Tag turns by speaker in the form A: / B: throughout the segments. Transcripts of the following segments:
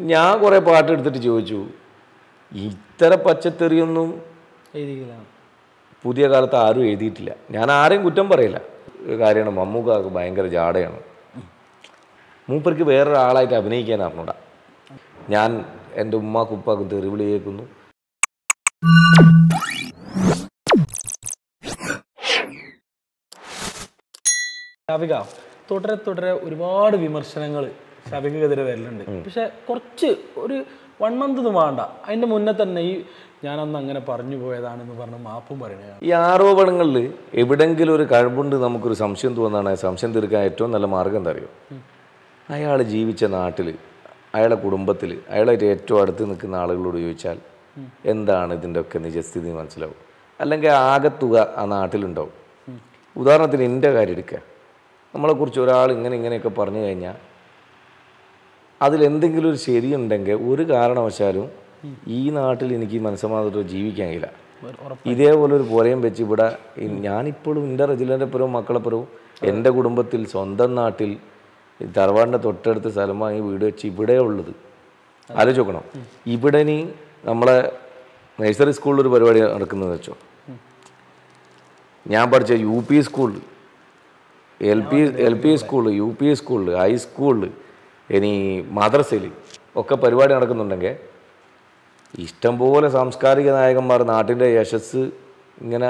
A: ഞാൻ കുറേ പാട്ട് എടുത്തിട്ട് ചോദിച്ചു ഇത്തരം പച്ചത്തെറിയൊന്നും
B: എഴുതിക്കലാണ്
A: പുതിയ കാലത്ത് ആരും എഴുതിയിട്ടില്ല ഞാൻ ആരെയും കുറ്റം പറയില്ല ഒരു കാര്യമാണ് മമ്മൂക്കാക്ക് ഭയങ്കര ജാടയാണ് മൂപ്പർക്ക് വേറൊരാളായിട്ട് അഭിനയിക്കാൻ അറിഞ്ഞൂടാ ഞാൻ എൻ്റെ ഉമ്മാക്കും ഉപ്പാക്കും തെറിവിളി കേൾക്കുന്നു
B: ഷാഫിക തുടരെ തുടരെ ഒരുപാട് വിമർശനങ്ങൾ ഷാഫിക്കെതിരെ വരലുണ്ട് പക്ഷെ കുറച്ച് ഒരു വൺ മന്ത് ഒന്നും വേണ്ട അതിന്റെ മുന്നേ തന്നെ ഈ ഞാനന്ന് അങ്ങനെ പറഞ്ഞു പോയതാണെന്ന് പറഞ്ഞ് മാപ്പും പറയണേ
A: ഈ ആരോപണങ്ങളിൽ എവിടെങ്കിലും ഒരു കഴിവുണ്ട് നമുക്കൊരു സംശയം തോന്നാണ് ആ സംശയം തീർക്കാൻ ഏറ്റവും നല്ല മാർഗം എന്താ അറിയോ അയാൾ ജീവിച്ച നാട്ടിൽ അയാളെ കുടുംബത്തിൽ അയാളായിട്ട് ഏറ്റവും അടുത്ത് നിൽക്കുന്ന ആളുകളോട് ചോദിച്ചാൽ എന്താണ് ഇതിൻ്റെ ഒക്കെ നിജസ്ഥിതി മനസ്സിലാവും അല്ലെങ്കിൽ ആകത്തുക ആ നാട്ടിലുണ്ടാവും ഉദാഹരണത്തിന് എൻ്റെ കാര്യം എടുക്കുക നമ്മളെക്കുറിച്ച് ഒരാൾ ഇങ്ങനെ ഇങ്ങനെയൊക്കെ പറഞ്ഞു കഴിഞ്ഞാൽ അതിലെന്തെങ്കിലും ഒരു ശരിയുണ്ടെങ്കിൽ ഒരു കാരണവശാലും ഈ നാട്ടിൽ എനിക്ക് മനസ്സമാധാനത്തോടെ ജീവിക്കാൻ കഴിയില്ല ഇതേപോലെ ഒരു പുരയും വെച്ച് ഇവിടെ ഈ ഞാനിപ്പോഴും എൻ്റെ റജിലൻ്റെ പുരവും മക്കളെ പുരവും എൻ്റെ കുടുംബത്തിൽ സ്വന്തം നാട്ടിൽ ഈ തറവാടിൻ്റെ തൊട്ടടുത്ത് സ്ഥലം വാങ്ങി വീട് വെച്ച് ഇവിടെ ഉള്ളത് ആലോചിച്ച് നോക്കണം ഇവിടെ ഇനി നമ്മളെ നഴ്സറി സ്കൂളിൽ ഒരു പരിപാടി നടക്കുന്നത് വെച്ചോ ഞാൻ പഠിച്ച യു പി സ്കൂളിൽ എൽ പി എൽ പി സ്കൂളിൽ യു പി സ്കൂളിൽ ഹൈസ്കൂളിൽ ഇനി മദ്രസയിൽ ഒക്കെ പരിപാടി നടക്കുന്നുണ്ടെങ്കിൽ ഇഷ്ടംപോലെ സാംസ്കാരിക നായകന്മാർ നാട്ടിൻ്റെ യശസ് ഇങ്ങനെ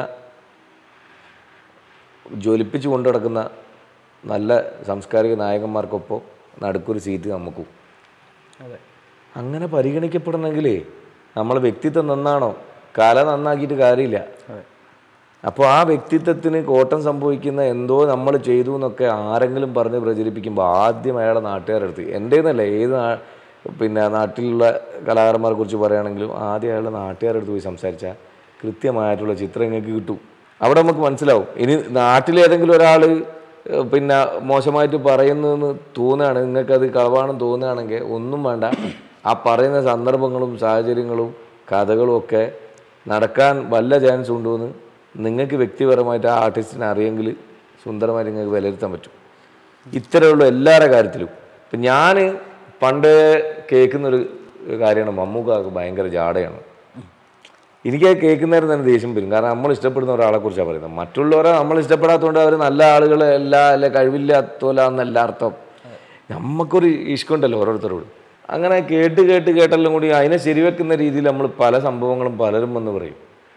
A: ജ്വലിപ്പിച്ചു കൊണ്ടു നടക്കുന്ന നല്ല സാംസ്കാരിക നായകന്മാർക്കൊപ്പം നടുക്കൊരു സീറ്റ് നമുക്കും
B: അതെ
A: അങ്ങനെ പരിഗണിക്കപ്പെടണമെങ്കിലേ നമ്മളെ വ്യക്തിത്വം നന്നാണോ കല നന്നാക്കിയിട്ട് കാര്യമില്ല
B: അതെ
A: അപ്പോൾ ആ വ്യക്തിത്വത്തിന് കോട്ടം സംഭവിക്കുന്ന എന്തോ നമ്മൾ ചെയ്തു എന്നൊക്കെ ആരെങ്കിലും പറഞ്ഞ് പ്രചരിപ്പിക്കുമ്പോൾ ആദ്യം അയാളെ നാട്ടുകാരെടുത്ത് എൻ്റെ എന്നല്ല ഏത് നാ- പിന്നെ നാട്ടിലുള്ള കലാകാരന്മാരെ കുറിച്ച് പറയുകയാണെങ്കിലും ആദ്യം അയാളുടെ നാട്ടുകാരെടുത്ത് പോയി സംസാരിച്ചാൽ കൃത്യമായിട്ടുള്ള ചിത്രം നിങ്ങൾക്ക് കിട്ടും അവിടെ നമുക്ക് മനസ്സിലാവും ഇനി നാട്ടിലേതെങ്കിലും ഒരാൾ പിന്നെ മോശമായിട്ട് പറയുന്നതെന്ന് തോന്നുകയാണ് നിങ്ങൾക്കത് കളവാണെന്ന് തോന്നുകയാണെങ്കിൽ ഒന്നും വേണ്ട ആ പറയുന്ന സന്ദർഭങ്ങളും സാഹചര്യങ്ങളും കഥകളും ഒക്കെ നടക്കാൻ വല്ല ചാൻസ് ഉണ്ടോയെന്ന് നിങ്ങൾക്ക് വ്യക്തിപരമായിട്ട് ആ ആർട്ടിസ്റ്റിനെ അറിയെങ്കിൽ സുന്ദരമായിട്ട് നിങ്ങൾക്ക് വിലയിരുത്താൻ പറ്റും ഇത്തരമുള്ള എല്ലാവരുടെ കാര്യത്തിലും ഇപ്പം ഞാൻ പണ്ട് കേൾക്കുന്നൊരു കാര്യമാണ് മമ്മൂക്കാക്ക് ഭയങ്കര ജാടയാണ് എനിക്ക് അത് കേൾക്കുന്നേരം തന്നെ ദേഷ്യം വരും കാരണം നമ്മൾ ഇഷ്ടപ്പെടുന്ന ഒരാളെ കുറിച്ചാണ് പറയുന്നത് മറ്റുള്ളവരെ നമ്മൾ ഇഷ്ടപ്പെടാത്തതുകൊണ്ട് അവർ നല്ല ആളുകൾ അല്ല അല്ലെ കഴിവില്ലാത്തോല എന്നല്ല അർത്ഥം നമുക്കൊരു ഇഷ്ടമുണ്ടല്ലോ ഓരോരുത്തരോട് അങ്ങനെ കേട്ട് കേട്ട് കേട്ടെല്ലാം കൂടി അതിനെ ശരിവെക്കുന്ന രീതിയിൽ നമ്മൾ പല സംഭവങ്ങളും പലരും വന്ന് പറയും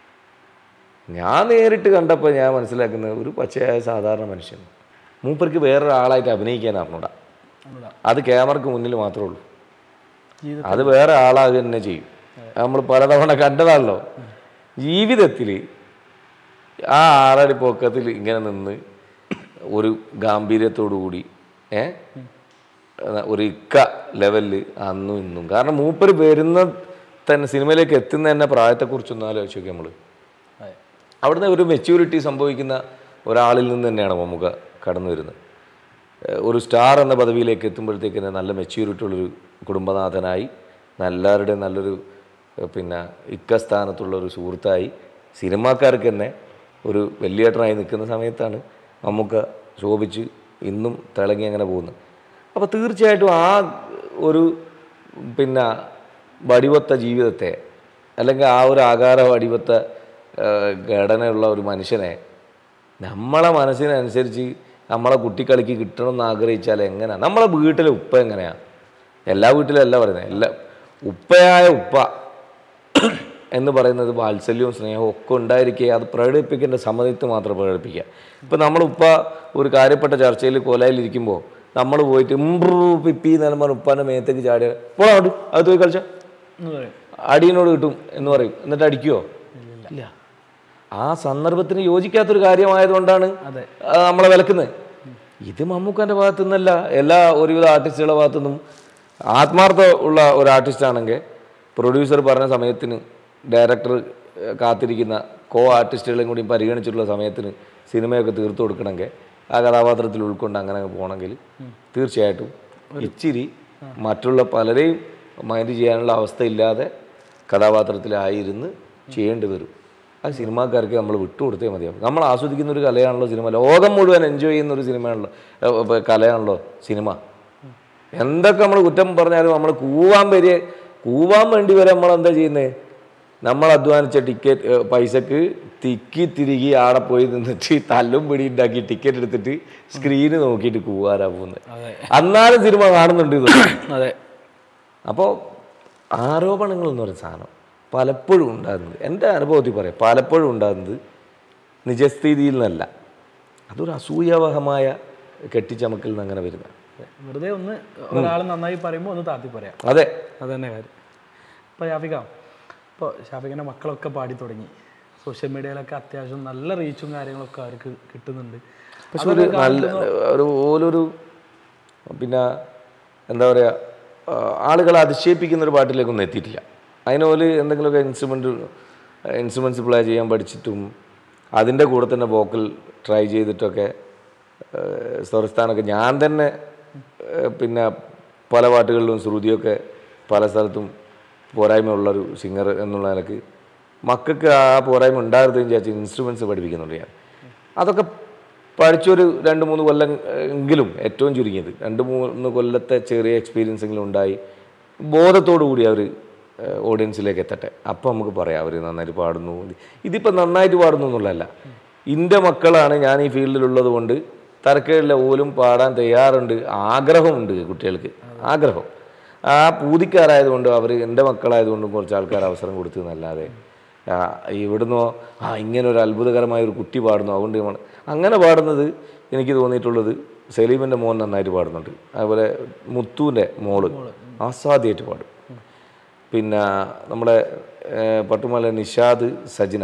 A: ഞാൻ നേരിട്ട് കണ്ടപ്പോൾ ഞാൻ മനസ്സിലാക്കുന്നത് ഒരു പച്ചയായ സാധാരണ മനുഷ്യൻ മൂപ്പർക്ക് വേറൊരാളായിട്ട് അഭിനയിക്കാൻ അറിഞ്ഞൂടാ
B: അറിഞ്ഞൂടാ.
A: അത് ക്യാമറക്ക് മുന്നിൽ മാത്രമേ ഉള്ളൂ
B: ജീവിതം
A: അത് വേറെ ആളാകുക തന്നെ ചെയ്യും നമ്മൾ പലതവണ കണ്ടതാണല്ലോ ജീവിതത്തിൽ ആ ആറടി പൊക്കത്തിൽ ഇങ്ങനെ നിന്ന് ഒരു ഗാംഭീര്യത്തോടു കൂടി ഏ ഒരു ഇക്ക ലെവലിൽ അന്നും ഇന്നും കാരണം മൂപ്പര് വരുന്ന തന്നെ സിനിമയിലേക്ക് എത്തുന്ന തന്നെ പ്രായത്തെക്കുറിച്ചൊന്നും ആലോചിച്ച് നോക്കി നമ്മൾ
B: അതെ
A: അവിടുന്ന് ഒരു മെച്യൂരിറ്റി സംഭവിക്കുന്ന ഒരാളിൽ നിന്ന് തന്നെയാണ് മമ്മൂക്ക കടന്നു വരുന്നത് ഏഹ് ഒരു സ്റ്റാർ എന്ന പദവിയിലേക്ക് എത്തുമ്പോഴത്തേക്ക് തന്നെ നല്ല മെച്യൂരിറ്റി ഉള്ളൊരു കുടുംബനാഥനായി നല്ലവരുടെയും നല്ലൊരു ഏഹ് പിന്നെ ഇക്കസ്ഥാനത്തുള്ള ഒരു സുഹൃത്തായി സിനിമാക്കാർക്ക് തന്നെ ഒരു വലിയേട്ടനായി നിൽക്കുന്ന സമയത്താണ് മമ്മൂക്ക ശോഭിച്ച് ഇന്നും തിളങ്ങി അങ്ങനെ പോകുന്നത് അപ്പോൾ തീർച്ചയായിട്ടും ആ ഒരു പിന്നെ വടിവത്ത ജീവിതത്തെ അല്ലെങ്കിൽ ആ ഒരു ആകാര വടിവത്ത ഏഹ്, ഘടനയുള്ള ഒരു മനുഷ്യനെ നമ്മളെ മനസ്സിനനുസരിച്ച് നമ്മളെ കുട്ടിക്കളിക്ക് കിട്ടണം എന്ന് ആഗ്രഹിച്ചാൽ എങ്ങനെയാണ് നമ്മളെ വീട്ടിലെ ഉപ്പ എങ്ങനെയാണ് എല്ലാ വീട്ടിലും അല്ല പറയുന്നത് എല്ലാ ഉപ്പയായ ഉപ്പ എന്ന് പറയുന്നത് വാത്സല്യവും സ്നേഹവും ഒക്കെ ഉണ്ടായിരിക്കുക അത് പ്രകടിപ്പിക്കേണ്ട സമ്മതിത്ത് മാത്രം പ്രകടിപ്പിക്കുക ഇപ്പം നമ്മൾ ഉപ്പ ഒരു കാര്യപ്പെട്ട ചർച്ചയിൽ കൊലയിലിരിക്കുമ്പോൾ നമ്മൾ പോയിട്ട് ഇമ്പ്രൂ പിപ്പി എന്നെല്ലാം പറഞ്ഞ് ഉപ്പാൻ്റെ മേത്തേക്ക് ചാടിയ പോടാ അങ്ങോട്ട് അത് പോയി കളിച്ചാൽ
B: എന്ന് പറയും
A: അടിയനോട് കിട്ടും എന്ന് പറയും എന്നിട്ട് അടിക്കുവോ ഇല്ല ആ സന്ദർഭത്തിന് യോജിക്കാത്തൊരു കാര്യമായതുകൊണ്ടാണ്
B: അതെ.
A: ആ നമ്മളെ വിലക്കുന്നത് ഇത് മമ്മൂക്കാൻ്റെ ഭാഗത്തു നിന്നല്ല എല്ലാ ഒരുവിധ ആർട്ടിസ്റ്റുകളുടെ ഭാഗത്തു നിന്നും ആത്മാർത്ഥ ഉള്ള ഒരു ആർട്ടിസ്റ്റ് ആണെങ്കിൽ പ്രൊഡ്യൂസർ പറഞ്ഞ സമയത്തിന് ഡയറക്ടർ കാത്തിരിക്കുന്ന കോ ആർട്ടിസ്റ്റുകളെയും കൂടി പരിഗണിച്ചിട്ടുള്ള സമയത്തിന് സിനിമയൊക്കെ തീർത്തു കൊടുക്കണമെങ്കിൽ ആ കഥാപാത്രത്തിൽ ഉൾക്കൊണ്ട് അങ്ങനെ അങ്ങ് പോകണമെങ്കിൽ തീർച്ചയായിട്ടും ഇച്ചിരി മറ്റുള്ള പലരെയും മൈൻഡ് ചെയ്യാനുള്ള അവസ്ഥയില്ലാതെ കഥാപാത്രത്തിലായിരുന്ന് ചെയ്യേണ്ടി വരും ആ സിനിമാക്കാർക്ക് നമ്മൾ വിട്ടുകൊടുത്തേ മതിയാവും നമ്മൾ ആസ്വദിക്കുന്ന ഒരു കലയാണല്ലോ സിനിമ ലോകം മുഴുവൻ എൻജോയ് ചെയ്യുന്ന ഒരു സിനിമയാണല്ലോ ഏ, ഇപ്പൊ കലയാണല്ലോ സിനിമ എന്തൊക്കെ നമ്മൾ കുറ്റം പറഞ്ഞാലും നമ്മൾ കൂവാൻ വരെ കൂവാൻ വേണ്ടി വരെ നമ്മൾ എന്താ ചെയ്യുന്നത് നമ്മൾ അധ്വാനിച്ച ടിക്കറ്റ് പൈസക്ക് തിക്കി തിരികി ആടെ പോയി നിന്നിട്ട് തല്ലും പിടി ഉണ്ടാക്കി ടിക്കറ്റ് എടുത്തിട്ട് സ്ക്രീന് നോക്കിയിട്ട് കൂവാനാ പോകുന്നത്
B: അതെ
A: അന്നാലും സിനിമ കാണുന്നുണ്ട് ഇത്
B: അതെ
A: അപ്പോൾ ആരോപണങ്ങൾ എന്ന് പറയുന്ന സാധനം പലപ്പോഴും ഉണ്ടാകുന്നത് എൻ്റെ അനുഭവത്തിൽ പറയാം പലപ്പോഴും ഉണ്ടാകുന്നത് നിജസ്ഥിതിയിൽ നിന്നല്ല അതൊരു അസൂയാവഹമായ കെട്ടിച്ചമക്കിൽ നിന്ന് അങ്ങനെ വരുന്നത്
B: അതെ. വെറുതെ ഒന്ന് ഒരാൾ നന്നായി പറയുമ്പോൾ ഒന്ന് താത്തി പറയാം
A: അതെ
B: അത് തന്നെ കാര്യം ഇപ്പോൾ ഷാഫിക ഇപ്പോൾ ഷാഫിക്കിൻ്റെ മക്കളൊക്കെ പാടി തുടങ്ങി സോഷ്യൽ മീഡിയയിലൊക്കെ അത്യാവശ്യം നല്ല റീച്ചും കാര്യങ്ങളൊക്കെ അവർക്ക് കിട്ടുന്നുണ്ട്
A: പക്ഷെ ഒരു നല്ല ഒരു ഓലൊരു പിന്നെ എന്താ പറയുക ആളുകളെ അതിശയിപ്പിക്കുന്ന ഒരു പാട്ടിലേക്കൊന്നും എത്തിയിട്ടില്ല അതിന് ഓല് എന്തെങ്കിലുമൊക്കെ ഇൻസ്ട്രുമെൻ്റ് ഇൻസ്ട്രുമെൻറ്റ്സ് പ്ലേ ചെയ്യാൻ പഠിച്ചിട്ടും അതിൻ്റെ കൂടെ തന്നെ വോക്കൽ ട്രൈ ചെയ്തിട്ടൊക്കെ ഏഹ്, സ്വരസ്ഥാനമൊക്കെ ഞാൻ തന്നെ ഏഹ്, പിന്നെ പല പാട്ടുകളിലും ശ്രുതിയൊക്കെ പല സ്ഥലത്തും പോരായ്മ ഉള്ളൊരു സിംഗർ എന്നുള്ള നിലക്ക് മക്കൾക്ക് ആ പോരായ്മ ഉണ്ടാകരുതെന്ന് വിചാരിച്ച് ഇൻസ്ട്രുമെൻറ്റ്സ് പഠിപ്പിക്കുന്നുണ്ട് ഞാൻ അതൊക്കെ പഠിച്ചൊരു രണ്ട് മൂന്ന് കൊല്ലം എങ്കിലും ഏറ്റവും ചുരുങ്ങിയത് രണ്ട് മൂന്ന് കൊല്ലത്തെ ചെറിയ എക്സ്പീരിയൻസ് എങ്കിലും ഉണ്ടായി ബോധത്തോടു കൂടി അവർ ഓഡിയൻസിലേക്ക് എത്തട്ടെ അപ്പം നമുക്ക് പറയാം അവർ നന്നായിട്ട് പാടുന്നു ഇതിപ്പോൾ നന്നായിട്ട് പാടുന്നു എന്നുള്ളതല്ല എൻ്റെ മക്കളാണ് ഞാൻ ഈ ഫീൽഡിലുള്ളത് കൊണ്ട് തരക്കേടില്ല ഓലും പാടാൻ തയ്യാറുണ്ട് ആഗ്രഹമുണ്ട് കുട്ടികൾക്ക് ആഗ്രഹം ആ പൂതിക്കാരായതുകൊണ്ട് അവർ എൻ്റെ മക്കളായതുകൊണ്ടും കുറച്ച് ആൾക്കാർ അവസരം കൊടുത്തു എന്നല്ലാതെ ആ, ഇവിടുന്നോ ആ ഇങ്ങനെ ഒരു അത്ഭുതകരമായ ഒരു കുട്ടി പാടുന്നു അതുകൊണ്ട് നമ്മൾ അങ്ങനെ പാടുന്നത് എനിക്ക് തോന്നിയിട്ടുള്ളത് സലീമിൻ്റെ മോൻ നന്നായിട്ട് പാടുന്നുണ്ട് അതുപോലെ മുത്തുവിൻ്റെ മോള് അസാധ്യമായിട്ട് പാടും പിന്നെ നമ്മുടെ ഏർ, പട്ടുമല നിഷാദ് സജിന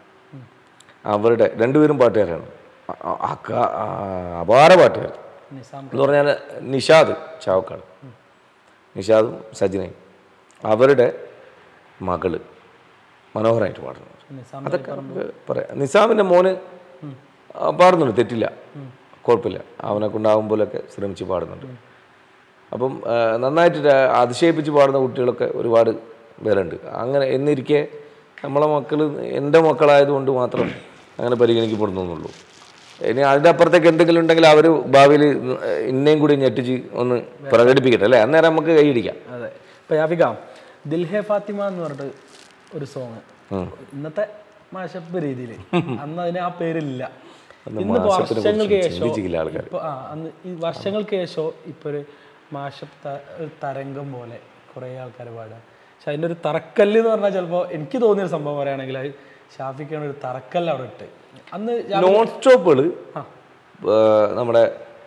A: അവരുടെ രണ്ടുപേരും പാട്ടുകാരാണ് അ- അ- അക- ആ, അപാര പാട്ടുകാർ
B: നിസാം
A: എന്ന് പറഞ്ഞാൽ നിഷാദ് ചാവക്കാട് നിഷാദും സജിനയും അവരുടെ മകള് മനോഹരമായിട്ട് പാടുന്നു
B: നിസാം
A: അതൊക്കെ നമുക്ക് പറയാം നിസാമിൻ്റെ മോന് ആ, പാടുന്നുണ്ട് തെറ്റില്ല കുഴപ്പമില്ല അവനെ കൊണ്ടാവും പോലെയൊക്കെ ശ്രമിച്ച് പാടുന്നുണ്ട് അപ്പം ആ, നന്നായിട്ട് ര- അതിശയിപ്പിച്ച് പാടുന്ന കുട്ടികളൊക്കെ ഒരുപാട് പേരുണ്ട് അങ്ങനെ എന്നിരിക്കെ നമ്മളെ മക്കൾ എൻ്റെ മക്കളായതുകൊണ്ട് മാത്രം അങ്ങനെ പരിഗണിക്കപ്പെടുന്നു എന്നുള്ളൂ ഇനി അതിൻ്റെ അപ്പുറത്തേക്ക് എന്തെങ്കിലും ഉണ്ടെങ്കിൽ അവർ ഭാവിയിൽ ഇന്നേം കൂടി ഞെട്ടിച്ച് ഒന്ന് പ്രകടിപ്പിക്കട്ടെ അല്ലേ അന്നേരം നമുക്ക് കൈയടിക്കാം
B: അതെ ഇപ്പൊ യാഫിക ദിൽഹെ ഫാത്തിമ എന്ന് പറഞ്ഞിട്ട് ഒരു സോങ് ഇന്നത്തെ മാഷപ്പ് രീതിയിൽ അന്ന് അതിന് ആ പേരില്ല ഇന്ന് വർഷങ്ങൾക്ക് ശേഷം
A: ചിന്തിച്ചില്ല ആൾക്കാർ
B: ഇപ്പൊ ആ അന്ന് ഈ വർഷങ്ങൾക്ക് ശേഷം ഇപ്പൊ ഒരു മാഷപ്പ് ത- ഒരു തരംഗം പോലെ കുറേ ആൾക്കാർ പാടുക പക്ഷെ അതിൻ്റെ ഒരു തറക്കല്ല് എന്ന് പറഞ്ഞാൽ ചിലപ്പോൾ എനിക്ക് തോന്നിയൊരു സംഭവം പറയുകയാണെങ്കിൽ അത് ഷാഫിക്കാണ് ഒരു തറക്കല്ല് അവിടെ ഇട്ട് അന്ന്
A: നോൺ സ്റ്റോപ്പുകൾ നമ്മുടെ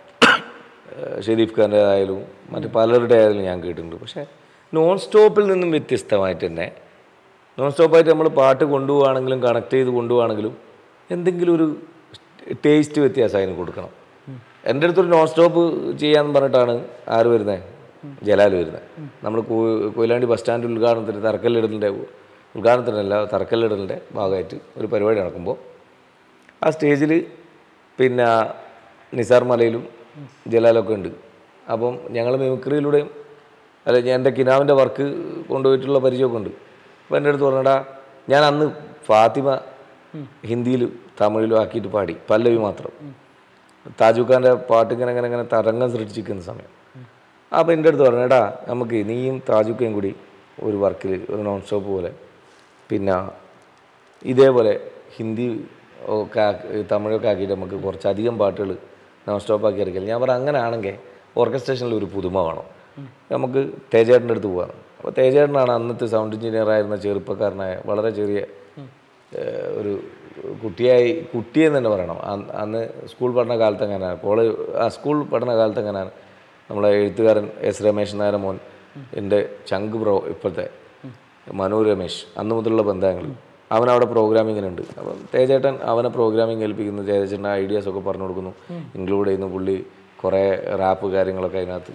A: ഏഹ്, ഷെരീഫ് ഖാൻ്റെ ആയാലും മറ്റ് പലരുടെ ആയാലും ഞാൻ കേട്ടിട്ടുണ്ട് പക്ഷേ നോൺ സ്റ്റോപ്പിൽ നിന്നും വ്യത്യസ്തമായിട്ട് തന്നെ നോൺ സ്റ്റോപ്പായിട്ട് നമ്മൾ പാട്ട് കൊണ്ടുപോവുകയാണെങ്കിലും കണക്ട് ചെയ്ത് കൊണ്ടുപോവുകയാണെങ്കിലും എന്തെങ്കിലും ഒരു ടേസ്റ്റ് വ്യത്യാസം അതിന് കൊടുക്കണം എൻ്റെ അടുത്തൊരു നോൺ സ്റ്റോപ്പ് ചെയ്യാന്ന് പറഞ്ഞിട്ടാണ് ആര് വരുന്നത് ജലാൽ വരുന്നത് നമ്മൾ കൊയിലാണ്ടി ബസ് സ്റ്റാൻഡ് ഉദ്ഘാടനത്തിന് തറക്കല്ലിടലിൻ്റെ ഉദ്ഘാടനത്തിനല്ല തറക്കല്ലിടലിൻ്റെ ഭാഗമായിട്ട് ഒരു പരിപാടി നടക്കുമ്പോൾ ആ സ്റ്റേജിൽ പിന്നെ നിസാർ മലയിലും ജലാലൊക്കെ ഉണ്ട് അപ്പം ഞങ്ങൾ മിമിക്രിയിലൂടെയും അല്ല ഞാൻ എൻ്റെ കിനാവിൻ്റെ വർക്ക് കൊണ്ടുപോയിട്ടുള്ള പരിചയമൊക്കെ ഉണ്ട് അപ്പോൾ എൻ്റെ അടുത്ത് പറഞ്ഞടാ ഞാൻ അന്ന് ഫാത്തിമ ഹിന്ദിയിലും തമിഴിലും ആക്കിയിട്ട് പാടി പല്ലവി മാത്രം താജൂഖ് ഖാൻ്റെ പാട്ട് ഇങ്ങനെ ഇങ്ങനെ ഇങ്ങനെ തരംഗം സൃഷ്ടിക്കുന്ന സമയം അപ്പോൾ എൻ്റെ അടുത്ത് പറഞ്ഞു എടാ നമുക്ക് നീയും താജുക്കയും കൂടി ഒരു വർക്കിൽ ഒരു നോൺ സ്റ്റോപ്പ് പോലെ പിന്നെ ഇതേപോലെ ഹിന്ദി ഒക്കെ ആക്കി- തമിഴൊക്കെ ആക്കിയിട്ട് നമുക്ക് കുറച്ചധികം പാട്ടുകൾ നോൺ സ്റ്റോപ്പ് ആക്കി ഇറക്കില്ല ഞാൻ പറഞ്ഞു അങ്ങനെ ആണെങ്കിൽ ഓർക്കസ്ട്രേഷനിൽ ഒരു പുതുമ വേണം നമുക്ക് തേജേട്ടൻ്റെ അടുത്ത് പോകാം അപ്പോൾ തേജേട്ടനാണ് അന്നത്തെ സൗണ്ട് എഞ്ചിനീയർ ആയിരുന്ന ചെറുപ്പക്കാരനായ വളരെ ചെറിയ ഏഹ്, ഒരു കുട്ടിയായി കുട്ടിയെന്ന് തന്നെ പറയണം അന്ന് അന്ന് സ്കൂൾ പഠന കാലത്ത് എങ്ങനെയാണ് കോളേജ് ആ സ്കൂൾ പഠന കാലത്ത് എങ്ങനെയാണ് നമ്മളെ എഴുത്തുകാരൻ എസ് രമേശ് നായർ മോൻ എൻ്റെ ചങ്ക് ബ്രോ ഇപ്പോഴത്തെ മനു രമേശ് അന്ന് മുതലുള്ള ബന്ധങ്ങൾ അവൻ അവിടെ പ്രോഗ്രാമിങ്ങിനുണ്ട് അപ്പം തേജേട്ടൻ അവനെ പ്രോഗ്രാമിങ് ഏൽപ്പിക്കുന്നു തേജേട്ടൻ്റെ ഐഡിയാസ് ഒക്കെ പറഞ്ഞു കൊടുക്കുന്നു ഇൻക്ലൂഡ് ചെയ്യുന്നു പുള്ളി കുറേ റാപ്പ് കാര്യങ്ങളൊക്കെ അതിനകത്ത്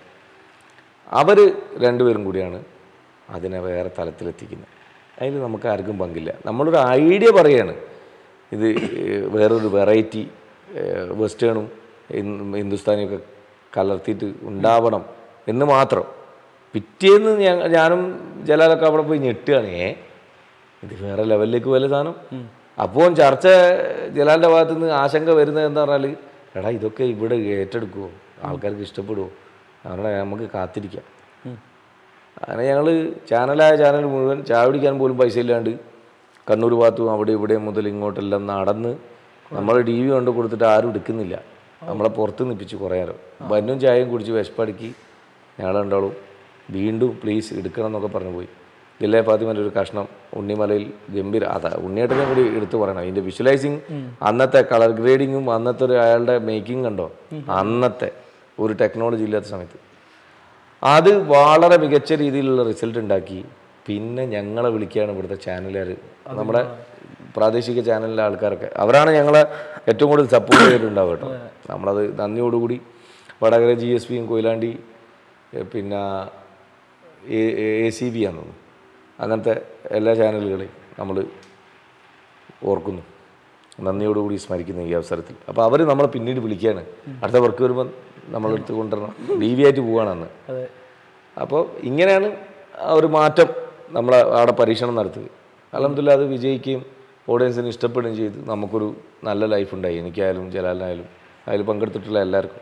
A: അവർ രണ്ടുപേരും കൂടിയാണ് അതിനെ വേറെ തലത്തിലെത്തിക്കുന്നത് അതിൽ നമുക്ക് ആർക്കും പങ്കില്ല നമ്മളൊരു ഐഡിയ പറയാണ് ഇത് വേറൊരു വെറൈറ്റി വെസ്റ്റേണും ഹിന്ദുസ്ഥാനിയൊക്കെ കലർത്തിയിട്ട് ഉണ്ടാവണം എന്ന് മാത്രം പിറ്റേന്ന് ഞാൻ ഞാനും ജലാലൊക്കെ അവിടെ പോയി ഞെട്ടുകയാണ് ഏ ഇത് വേറെ ലെവലിലേക്ക് പോലെ സാധനം അപ്പോൾ ചർച്ച ജലാലിൻ്റെ ഭാഗത്ത് നിന്ന് ആശങ്ക വരുന്നത് എന്താ പറഞ്ഞാൽ എടാ ഇതൊക്കെ ഇവിടെ ഏറ്റെടുക്കുമോ ആൾക്കാർക്ക് ഇഷ്ടപ്പെടുമോ അവരുടെ നമുക്ക് കാത്തിരിക്കാം അങ്ങനെ ഞങ്ങൾ ചാനലായ ചാനൽ മുഴുവൻ ചായ കുടിക്കാൻ പോലും പൈസ ഇല്ലാണ്ട് കണ്ണൂർ ഭാഗത്തും അവിടെ ഇവിടെ മുതൽ ഇങ്ങോട്ടെല്ലാം നടന്ന് നമ്മൾ ടി വി കൊണ്ട് കൊടുത്തിട്ട് ആരും എടുക്കുന്നില്ല നമ്മളെ പുറത്ത് നിപ്പിച്ച് കുറേ നേരം ബന്നും ചായയും കുടിച്ച് വിശപ്പടക്കി ഞങ്ങൾ രണ്ടാളും വീണ്ടും പ്ലീസ് എടുക്കണം എന്നൊക്കെ പറഞ്ഞു പോയി ദില്ലേ ഫാത്തിമൻ്റെ ഒരു കഷ്ണം ഉണ്ണിമലയിൽ ഗംഭീര അതാ ഉണ്ണിയേട്ടനെ കൂടി എടുത്തു പറയണം അതിൻ്റെ വിഷ്വലൈസിങ് അന്നത്തെ കളർ ഗ്രേഡിങ്ങും അന്നത്തെ ഒരു അയാളുടെ മേക്കിംഗ് കണ്ടോ അന്നത്തെ ഒരു ടെക്നോളജി ഇല്ലാത്ത സമയത്ത് അത് വളരെ മികച്ച രീതിയിലുള്ള റിസൾട്ട് ഉണ്ടാക്കി പിന്നെ ഞങ്ങളെ വിളിക്കുകയാണ് ഇവിടുത്തെ ചാനലുകാർ നമ്മുടെ പ്രാദേശിക ചാനലിലെ ആൾക്കാരൊക്കെ അവരാണ് ഞങ്ങളെ ഏറ്റവും കൂടുതൽ സപ്പോർട്ട് ചെയ്തിട്ടുണ്ടാവുക കേട്ടോ നമ്മളത് നന്ദിയോടുകൂടി വടകര ജി എസ് പിയും കൊയിലാണ്ടി ഏ, പിന്നെ എ സി ബി ആണെന്ന് തോന്നുന്നു അങ്ങനത്തെ എല്ലാ ചാനലുകളെയും നമ്മൾ ഓർക്കുന്നു നന്ദിയോടുകൂടി സ്മരിക്കുന്നു ഈ അവസരത്തിൽ അപ്പോൾ അവർ നമ്മളെ പിന്നീട് വിളിക്കുകയാണ് അടുത്ത വർക്ക് വരുമ്പോൾ നമ്മളെടുത്ത് കൊണ്ടുവരണം ഡി വി ആയിട്ട് പോവുകയാണ് അന്ന്
B: അതെ
A: അപ്പോൾ ഇങ്ങനെയാണ് ആ ഒരു മാറ്റം നമ്മൾ അവിടെ പരീക്ഷണം നടത്തുക അലഹമില്ല അത് വിജയിക്കുകയും ഓഡിയൻസിന് ഇഷ്ടപ്പെടുകയും ചെയ്തു നമുക്കൊരു നല്ല ലൈഫ് ഉണ്ടായി എനിക്കായാലും ജലാലിനായാലും അതിൽ പങ്കെടുത്തിട്ടുള്ള എല്ലാവർക്കും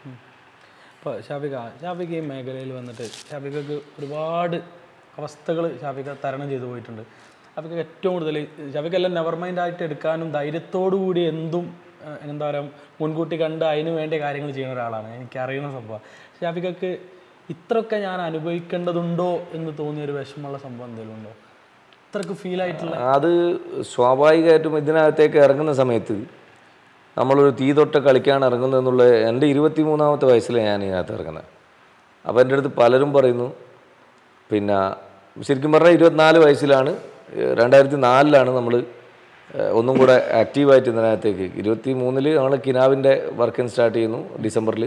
B: ഇപ്പോൾ ഷാഫിക ഷാഫിക ഈ മേഖലയിൽ വന്നിട്ട് ഷാഫികക്ക് ഒരുപാട് അവസ്ഥകൾ ഷാഫിക തരണം ചെയ്തു പോയിട്ടുണ്ട് ഷാഫിക ഏറ്റവും കൂടുതൽ ഷാഫിക എല്ലാം നെവർ മൈൻഡ് ആയിട്ട് എടുക്കാനും ധൈര്യത്തോടു കൂടി എന്തും ഏഹ്, എന്താ പറയുക മുൻകൂട്ടി കണ്ട് അതിന് വേണ്ട കാര്യങ്ങൾ ചെയ്യുന്ന ഒരാളാണ് എനിക്കറിയുന്ന സംഭവം ഷാഫികക്ക് ഇത്രയൊക്കെ ഞാൻ അനുഭവിക്കേണ്ടതുണ്ടോ എന്ന് തോന്നിയ ഒരു വിഷമമുള്ള സംഭവം എന്തെങ്കിലും ഉണ്ടോ ഇത്രക്ക് ഫീൽ ആയിട്ടുള്ള
A: അത് സ്വാഭാവികമായിട്ടും ഇതിനകത്തേക്ക് ഇറങ്ങുന്ന സമയത്ത് നമ്മളൊരു തീ തൊട്ട് കളിക്കാൻ ഇറങ്ങുന്നതെന്നുള്ള എൻ്റെ ഇരുപത്തി മൂന്നാമത്തെ വയസ്സിലാണ് ഞാൻ ഇതിനകത്ത് ഇറങ്ങുന്നത് അപ്പോൾ എൻ്റെ അടുത്ത് പലരും പറയുന്നു പിന്നെ ശരിക്കും പറഞ്ഞാൽ ഇരുപത്തിനാല് വയസ്സിലാണ് ഏഹ് രണ്ടായിരത്തി നാലിലാണ് നമ്മൾ ഒന്നും കൂടെ ആക്റ്റീവായിട്ട് ഇതിനകത്തേക്ക് ഇരുപത്തി മൂന്നിൽ നമ്മൾ കിനാവിൻ്റെ വർക്ക് സ്റ്റാർട്ട് ചെയ്യുന്നു ഡിസംബറിൽ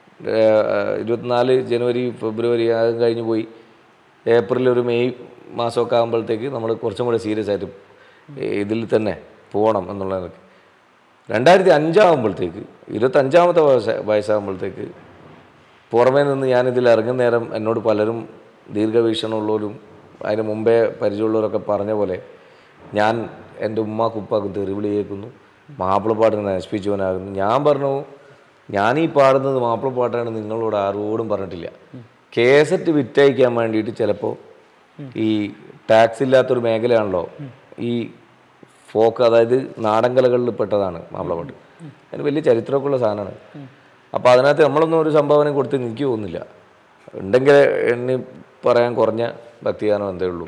A: ഇരുപത്തിനാല് ജനുവരി ഫെബ്രുവരി അത് കഴിഞ്ഞ് പോയി ഏപ്രിൽ ഒരു മെയ് മാസമൊക്കെ ആകുമ്പോഴത്തേക്ക് നമ്മൾ കുറച്ചും കൂടെ സീരിയസ് ആയിട്ട് ഇതിൽ തന്നെ പോകണം എന്നുള്ളതൊക്കെ രണ്ടായിരത്തി അഞ്ചാകുമ്പോഴത്തേക്ക് ഇരുപത്തഞ്ചാമത്തെ വയസ്സ് വയസ്സാകുമ്പോഴത്തേക്ക് പുറമേ നിന്ന് ഞാനിതിൽ ഇറങ്ങുന്ന നേരം എന്നോട് പലരും ദീർഘവീക്ഷണമുള്ളവരും അതിന് മുമ്പേ പരിചയമുള്ളവരൊക്കെ പറഞ്ഞ പോലെ ഞാൻ എൻ്റെ ഉമ്മാക്കും ഉപ്പാക്കും തെറിവിളി കേൾക്കുന്നു മാപ്പിളപ്പാട്ടിന് നശിപ്പിച്ചവനാകുന്നു ഞാൻ പറഞ്ഞു ഞാൻ ഈ പാടുന്നത് മാപ്പിളപ്പാട്ടാണ് നിങ്ങളോട് ആരോടും പറഞ്ഞിട്ടില്ല കേസറ്റ് വിറ്റയക്കാൻ വേണ്ടിയിട്ട് ചിലപ്പോൾ ഈ ടാക്സ് ഇല്ലാത്തൊരു മേഖലയാണല്ലോ ഈ ഫോക്ക് അതായത് നാടൻ കലകളിൽ പെട്ടതാണ് മാപ്പിളപ്പാട്ട് അതിന് വലിയ ചരിത്രമൊക്കെ ഉള്ള സാധനമാണ് അപ്പോൾ അതിനകത്ത് നമ്മളൊന്നും ഒരു സംഭാവന കൊടുത്ത് എനിക്ക് തോന്നുന്നില്ല ഉണ്ടെങ്കിൽ എണ്ണി പറയാൻ കുറഞ്ഞ ഭക്തിഗാനം എന്തേ ഉള്ളൂ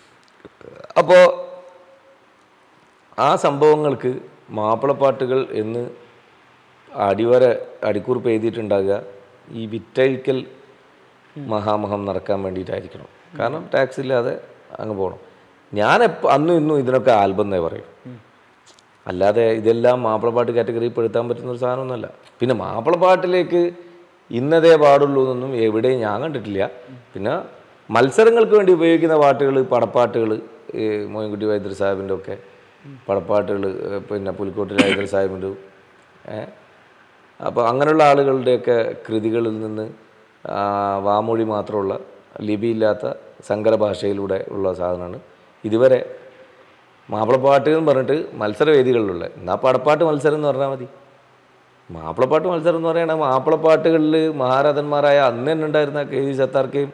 A: അപ്പോൾ ആ സംഭവങ്ങൾക്ക് മാപ്പിളപ്പാട്ടുകൾ എന്ന് അടിവര അടിക്കുറിപ്പ് എഴുതിയിട്ടുണ്ടാകുക ഈ വിറ്റഴിക്കൽ മഹാമഹം നടക്കാൻ വേണ്ടിയിട്ടായിരിക്കണം കാരണം ടാക്സ് ഇല്ലാതെ അങ്ങ് പോകണം ഞാൻ എപ്പോൾ അന്നും ഇന്നും ഇതിനൊക്കെ ആൽബം എന്നേ പറയും അല്ലാതെ ഇതെല്ലാം മാപ്പിളപ്പാട്ട് കാറ്റഗറിയിൽ പെടുത്താൻ പറ്റുന്ന ഒരു സാധനമൊന്നുമല്ല പിന്നെ മാപ്പിളപ്പാട്ടിലേക്ക് ഇന്നതേ പാടുള്ളൂ എന്നൊന്നും എവിടെയും ഞാൻ കണ്ടിട്ടില്ല പിന്നെ മത്സരങ്ങൾക്ക് വേണ്ടി ഉപയോഗിക്കുന്ന പാട്ടുകൾ പടപ്പാട്ടുകൾ ഈ മോയിൻകുട്ടി വൈദ്യർ സാഹിബിൻ്റെ ഒക്കെ പടപ്പാട്ടുകൾ പിന്നെ പുലിക്കോട്ടിൽ ഹൈദർ സാഹിബിൻ്റെ അപ്പോൾ അങ്ങനെയുള്ള ആളുകളുടെയൊക്കെ കൃതികളിൽ നിന്ന് ആ, വാമൊഴി മാത്രമുള്ള ലിപിയില്ലാത്ത സങ്കര ഭാഷയിലൂടെ ഉള്ള സാധനമാണ് ഇതുവരെ മാപ്പിളപ്പാട്ട് എന്ന് പറഞ്ഞിട്ട് മത്സരവേദികളിലുള്ള എന്നാൽ പടപ്പാട്ട് മത്സരം എന്ന് പറഞ്ഞാൽ മതി മാപ്പിളപ്പാട്ട് മത്സരം എന്ന് പറയുകയാണെങ്കിൽ മാപ്പിളപ്പാട്ടുകളിൽ മഹാരഥന്മാരായ അന്ന് തന്നെ ഉണ്ടായിരുന്ന കെ ജി സത്താർക്കയും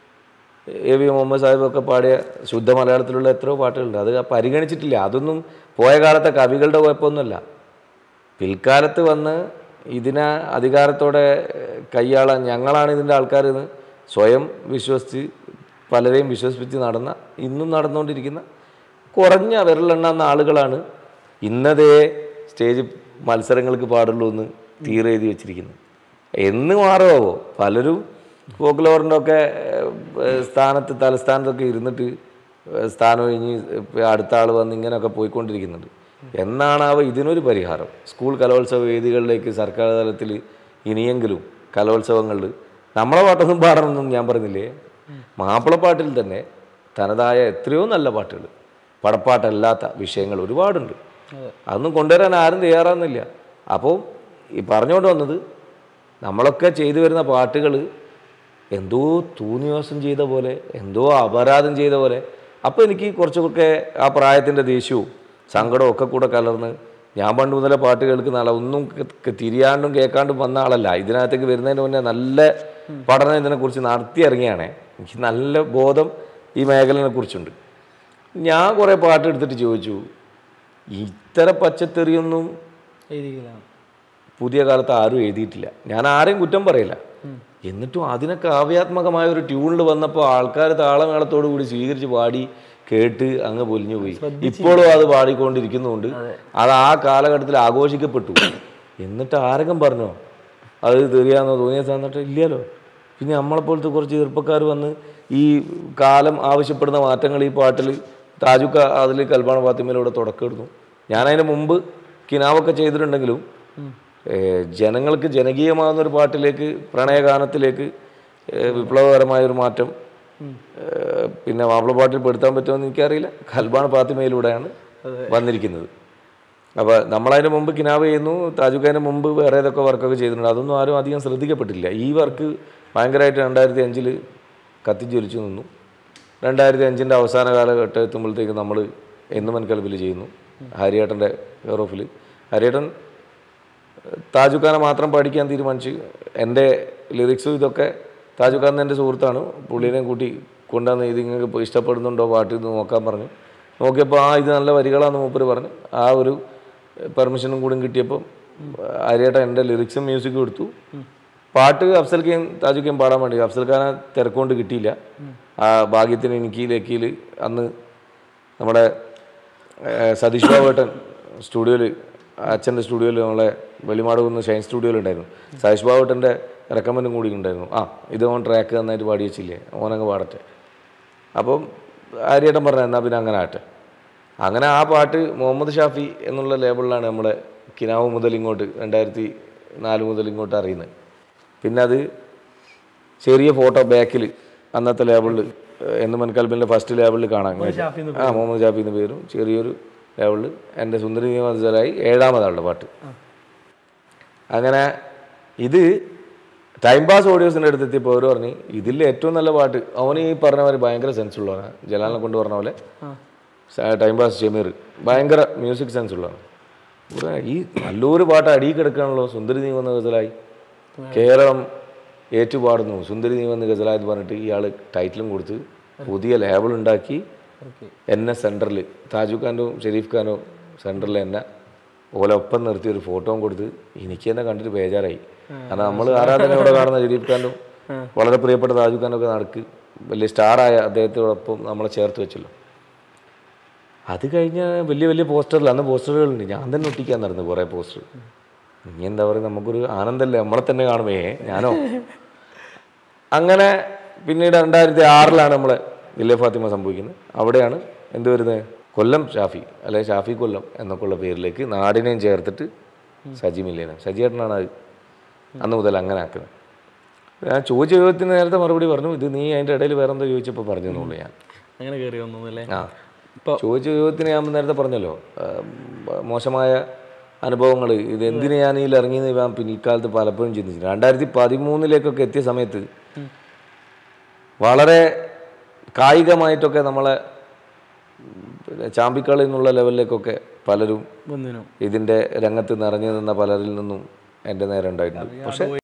A: എ വി മുഹമ്മദ് സാഹിബൊക്കെ പാടിയ ശുദ്ധ മലയാളത്തിലുള്ള എത്രയോ പാട്ടുകളുണ്ട് അത് പരിഗണിച്ചിട്ടില്ല അതൊന്നും പോയ കാലത്തെ കവികളുടെ കുഴപ്പമൊന്നുമല്ല പിൽക്കാലത്ത് വന്ന് ഇതിനെ അധികാരത്തോടെ ഏഹ്, കൈയാളാൻ ഞങ്ങളാണ് ഇതിൻ്റെ ആൾക്കാരെന്ന് സ്വയം വിശ്വസിച്ച് പലരെയും വിശ്വസിപ്പിച്ച് നടന്ന ഇന്നും നടന്നുകൊണ്ടിരിക്കുന്ന കുറഞ്ഞ വിരലെണ്ണാവുന്ന ആളുകളാണ് ഇന്നതേ സ്റ്റേജ് മത്സരങ്ങൾക്ക് പാടുള്ളൂ എന്ന് തീരെഴുതി വെച്ചിരിക്കുന്നത് എന്ന് മാറുമോ പലരും ഫോക്ലോറിൻ്റെ ഒക്കെ ഏഹ്, സ്ഥാനത്ത് തലസ്ഥാനത്തൊക്കെ ഇരുന്നിട്ട് ഏഹ്, സ്ഥാനം ഒഴിഞ്ഞ് ഇപ്പം അടുത്ത ആൾ വന്ന് ഇങ്ങനെയൊക്കെ പോയിക്കൊണ്ടിരിക്കുന്നുണ്ട് എന്നാണാവ ഇതിനൊരു പരിഹാരം സ്കൂൾ കലോത്സവ വേദികളിലേക്ക് സർക്കാർ തലത്തിൽ ഇനിയെങ്കിലും കലോത്സവങ്ങളിൽ നമ്മളെ പാട്ടൊന്നും പാടണമെന്നും ഞാൻ പറഞ്ഞില്ലേ മാപ്പിളപ്പാട്ടിൽ തന്നെ തനതായ എത്രയോ നല്ല പാട്ടുകൾ പടപ്പാട്ടല്ലാത്ത വിഷയങ്ങൾ ഒരുപാടുണ്ട് അതൊന്നും കൊണ്ടുവരാൻ ആരും തയ്യാറാകുന്നില്ല അപ്പോൾ ഈ പറഞ്ഞുകൊണ്ട് വന്നത് നമ്മളൊക്കെ ചെയ്തു വരുന്ന പാട്ടുകൾ എന്തോ തൂന്നിവാസം ചെയ്ത പോലെ എന്തോ അപരാധം ചെയ്ത പോലെ അപ്പോൾ എനിക്ക് കുറച്ചൊക്കെ ആ പ്രായത്തിൻ്റെ ദേഷ്യവും സങ്കടവും ഒക്കെ കൂടെ കലർന്ന് ഞാൻ പണ്ട് മുതലേ പാട്ട് കേൾക്കുന്ന ആളാണ് ഒന്നും ക- ക- തിരിയാണ്ടും കേൾക്കാണ്ടും വന്ന ആളല്ല ഇതിനകത്തേക്ക് വരുന്നതിന് മുന്നേ നല്ല പഠനം ഇതിനെക്കുറിച്ച് നടത്തി ഇറങ്ങിയാണേ എനിക്ക് നല്ല ബോധം ഈ മേഖലയെ കുറിച്ചുണ്ട് ഞാൻ കുറേ പാട്ട് എടുത്തിട്ട് ചോദിച്ചു ഇത്തരം പച്ചത്തെറിയൊന്നും
B: എഴുതിക്കലാണ്
A: പുതിയ കാലത്ത് ആരും എഴുതിയിട്ടില്ല ഞാൻ ആരെയും കുറ്റം പറയില്ല എന്നിട്ടും അതിനെ കാവ്യാത്മകമായ ഒരു ട്യൂണിൽ വന്നപ്പോൾ ആൾക്കാർ താളമേളത്തോടു കൂടി സ്വീകരിച്ച് പാടി കേട്ട് അങ്ങ് പൊലിഞ്ഞു പോയി ഇപ്പോഴും അത് പാടിക്കൊണ്ടിരിക്കുന്നുണ്ട് അത് ആ കാലഘട്ടത്തിൽ ആഘോഷിക്കപ്പെട്ടു എന്നിട്ട് ആരെങ്കിലും പറഞ്ഞോ അത് തെറിയാന്നോ തോന്നിയ എന്നിട്ട് ഇല്ലല്ലോ പിന്നെ നമ്മളെപ്പോലത്തെ കുറച്ച് ചെറുപ്പക്കാർ വന്ന് ഈ കാലം ആവശ്യപ്പെടുന്ന മാറ്റങ്ങൾ ഈ പാട്ടിൽ താജുക്ക അതിൽ കൽബാണ ഫാത്തിമയിലൂടെ തുടക്കമിടുന്നു ഞാനതിന് മുമ്പ് കിനാവൊക്കെ ചെയ്തിട്ടുണ്ടെങ്കിലും ഏഹ് ജനങ്ങൾക്ക് ജനകീയമാകുന്ന ഒരു പാട്ടിലേക്ക് പ്രണയഗാനത്തിലേക്ക് ഏഹ് വിപ്ലവകരമായ ഒരു മാറ്റം ഏഹ് പിന്നെ മാപ്പിളപ്പാട്ടിൽ പെടുത്താൻ പറ്റുമെന്ന് എനിക്കറിയില്ല ഖൽബാൻ ഫാത്തിമയിലൂടെയാണ് വന്നിരിക്കുന്നത് അപ്പോൾ നമ്മളതിന് മുമ്പ് കിനാവ് ചെയ്യുന്നു താജുഖാന് മുമ്പ് വേറെ ഏതൊക്കെ വർക്കൊക്കെ ചെയ്തിട്ടുണ്ട് അതൊന്നും ആരും അധികം ശ്രദ്ധിക്കപ്പെട്ടില്ല ഈ വർക്ക് ഭയങ്കരമായിട്ട് രണ്ടായിരത്തി അഞ്ചിൽ കത്തിജ്വലിച്ചു നിന്നു രണ്ടായിരത്തി അഞ്ചിൻ്റെ അവസാന കാലഘട്ടം എത്തുമ്പോഴത്തേക്ക് നമ്മൾ എന്നും മനക്കൽപ്പിൽ ചെയ്യുന്നു ഹരിയേട്ടൻ്റെ കെയർ ഓഫിൽ ഹരിയേട്ടൻ താജുഖാനെ മാത്രം പഠിക്കാൻ തീരുമാനിച്ചു എൻ്റെ ലിറിക്സും ഇതൊക്കെ താജുഖാൻ എൻ്റെ സുഹൃത്താണ് പുള്ളിനെ കൂട്ടി കൊണ്ടുവന്ന് ഇത് നിങ്ങൾക്ക് ഇപ്പോൾ ഇഷ്ടപ്പെടുന്നുണ്ടോ പാട്ട് ഇത് നോക്കാൻ പറഞ്ഞു നോക്കിയപ്പോൾ ആ ഇത് നല്ല വരികളാന്ന് മൂപ്പര് പറഞ്ഞു ആ ഒരു പെർമിഷനും കൂടി കിട്ടിയപ്പോൾ ആര്യേട്ട എൻ്റെ ലിറിക്സും മ്യൂസിക്കും എടുത്തു പാട്ട് അഫ്സൽ ഖാൻ താജുഖാൻ പാടാൻ വേണ്ടി അഫ്സൽ ഖാനെ തിരക്കൊണ്ട് കിട്ടിയില്ല ആ ഭാഗ്യത്തിന് എനിക്ക് ലക്കിയിൽ അന്ന് നമ്മുടെ ഏഹ്, സതീഷ് ബാബേട്ടൻ സ്റ്റുഡിയോയിൽ അച്ഛൻ്റെ സ്റ്റുഡിയോയിൽ നമ്മളെ വെളിമാട് കുന്ന് ഷൈൻ സ്റ്റുഡിയോയിൽ ഉണ്ടായിരുന്നു സതീഷ് ബാബേട്ടൻ്റെ റെക്കമെൻഡും കൂടി ഉണ്ടായിരുന്നു ആ ഇത് ഓൻ ട്രാക്ക് നന്നായിട്ട് പാടി വെച്ചില്ലേ ഓനങ്ങ് പാടട്ടെ അപ്പം ആര്യേട്ടൻ പറഞ്ഞു എന്നാൽ പിന്നെ അങ്ങനെ ആട്ടെ അങ്ങനെ ആ പാട്ട് മുഹമ്മദ് ഷാഫി എന്നുള്ള ലേബിളിലാണ് നമ്മുടെ കിനാവ് മുതൽ ഇങ്ങോട്ട് രണ്ടായിരത്തി നാല് മുതൽ ഇങ്ങോട്ട് അറിയുന്നത് പിന്നെ അത് ചെറിയ ഫോട്ടോ ബാക്കിൽ അന്നത്തെ ലേബിളിൽ എന്ന് മൻകൽബിൻ്റെ ഫസ്റ്റ് ലേബിളിൽ കാണാൻ കഴിയും.
B: ഷാഫി എന്ന്
A: ആ മുഹമ്മദ് ഷാഫി എന്ന് പേരും ചെറിയൊരു ലെവലിൽ എൻ്റെ സുന്ദരി മനസ്സിലായി ഏഴാമതാളുടെ പാട്ട് അങ്ങനെ ഇത് ടൈം പാസ് ഓഡിയോസിൻ്റെ അടുത്ത് എത്തിയപ്പോൾ അവർ പറഞ്ഞു ഇതിൽ ഏറ്റവും നല്ല പാട്ട് അവന് ഈ പറഞ്ഞ മാതിരി ഭയങ്കര സെൻസ് ഉള്ളവനാണ് ജലാലിനെ കൊണ്ട് പറഞ്ഞ പോലെ സ- ടൈം പാസ് ഷമീർ ഭയങ്കര മ്യൂസിക് സെൻസ് ഉള്ളതാണ് ഇവിടെ ഈ നല്ലൊരു പാട്ട് അടിയിൽ കിടക്കുകയാണല്ലോ സുന്ദരി നീ വന്ന ഗസലായി കേരളം ഏറ്റുപാടുന്നു സുന്ദരി നീ വന്ന ഗസലായി എന്ന് പറഞ്ഞിട്ട് ഇയാൾ ടൈറ്റിലും കൊടുത്ത് പുതിയ ലേബിൾ ഉണ്ടാക്കി
B: ഓക്കെ
A: എന്നെ സെൻറ്ററിൽ താജു ഖാനോ ഷെരീഫ് ഖാനോ സെൻറ്ററിൽ എന്നെ ഓലൊപ്പം നിർത്തി ഒരു ഫോട്ടോയും കൊടുത്ത് എനിക്ക് തന്നെ കണ്ടിട്ട് ബേജാറായി കാരണം നമ്മൾ ആരാധനയോടെ കാണുന്ന ഷെരീഫ് ഖാനും വളരെ പ്രിയപ്പെട്ട താജു ഖാനൊക്കെ നടക്ക് വലിയ സ്റ്റാറായ അദ്ദേഹത്തോടൊപ്പം നമ്മളെ ചേർത്ത് വെച്ചല്ലോ അത് കഴിഞ്ഞ് വലിയ വലിയ പോസ്റ്ററിൽ അന്ന് പോസ്റ്ററുകളുണ്ട് ഞാൻ തന്നെ ഒട്ടിക്കാൻ നടന്നു കുറേ പോസ്റ്റർ ഇനി എന്താ പറയുക നമുക്കൊരു ആനന്ദമല്ലേ നമ്മളെ തന്നെ കാണുമേ ഞാനോ അങ്ങനെ പിന്നീട് രണ്ടായിരത്തി ആറിലാണ് നമ്മളെ ദില്ലേ ഫാത്തിമ സംഭവിക്കുന്നത് അവിടെയാണ് എന്ത് വരുന്നത് കൊല്ലം ഷാഫി അല്ലെ ഷാഫി കൊല്ലം എന്നൊക്കെയുള്ള പേരിലേക്ക് നാടിനെയും ചേർത്തിട്ട് സജി മില്ലേനും സജിയേട്ടനാണ് അത് അന്ന് മുതൽ അങ്ങനെ ആക്കുന്നത് ഞാൻ ചോദിച്ച ചോദ്യത്തിന് നേരത്തെ മറുപടി പറഞ്ഞു ഇത് നീ അതിൻ്റെ ഇടയിൽ വേറെ എന്തോ ചോദിച്ചപ്പോൾ പറഞ്ഞു എന്നുള്ളൂ ഞാൻ
B: അങ്ങനെ കയറി വന്നു അല്ലേ
A: ആ
B: ഇപ്പോൾ
A: ചോദിച്ച ചോദ്യത്തിന് ഞാൻ നേരത്തെ പറഞ്ഞല്ലോ ആ, മോശമായ അനുഭവങ്ങൾ ഇത് എന്തിനു ഞാൻ ഇതിൽ ഇറങ്ങിയെന്ന് ഞാൻ പിൽക്കാലത്ത് പലപ്പോഴും ചിന്തിച്ചു രണ്ടായിരത്തി പതിമൂന്നിലേക്കൊക്കെ എത്തിയ സമയത്ത് വളരെ കായികമായിട്ടൊക്കെ നമ്മളെ പിന്നെ ചാമ്പിക്കളി എന്നുള്ള ലെവലിലേക്കൊക്കെ പലരും
B: വന്നിനു
A: ഇതിൻ്റെ രംഗത്ത് നിറഞ്ഞു നിന്ന പലരിൽ നിന്നും എൻ്റെ നേരെ ഉണ്ടായിട്ടുണ്ട് പക്ഷേ